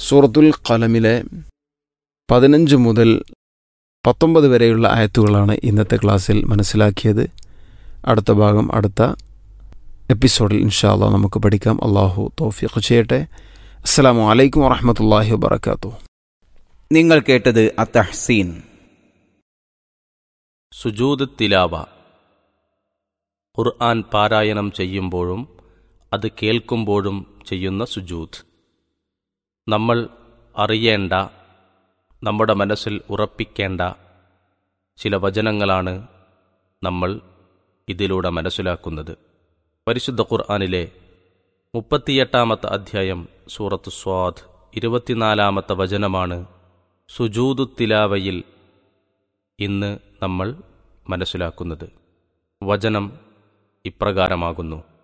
സൂറത്തുൽ കലമിലെ പതിനഞ്ച് മുതൽ പത്തൊമ്പത് വരെയുള്ള ആയത്തുകളാണ് ഇന്നത്തെ ക്ലാസ്സിൽ മനസ്സിലാക്കിയത് അടുത്ത ഭാഗം അടുത്ത എപ്പിസോഡിൽ ഇൻഷാ അള്ളാഹ് നമുക്ക് പഠിക്കാം അള്ളാഹു തോഫിഖ് ചെയ്യട്ടെ അസ്സാം വലൈക്കും വാഹമത്തല്ലാഹി വാബർക്കാത്തു നിങ്ങൾ കേട്ടത് അത്തഹ്സീൻ സുജൂദ് തിലാവ ഖുർആൻ പാരായണം ചെയ്യുമ്പോഴും അത് കേൾക്കുമ്പോഴും ചെയ്യുന്ന സുജൂദ് നമ്മൾ അറിയേണ്ട നമ്മുടെ മനസ്സിൽ ഉറപ്പിക്കേണ്ട ചില വചനങ്ങളാണ് നമ്മൾ ഇതിലൂടെ മനസ്സിലാക്കുന്നത് പരിശുദ്ധ ഖുർആനിലെ മുപ്പത്തിയെട്ടാമത്തെ അധ്യായം സൂറത്ത് സ്വാദ് ഇരുപത്തിനാലാമത്തെ വചനമാണ് സുജൂദു തിലാവയിൽ ഇന്ന് നമ്മൾ മനസ്സിലാക്കുന്നത് വചനം ഇപ്രകാരമാകുന്നു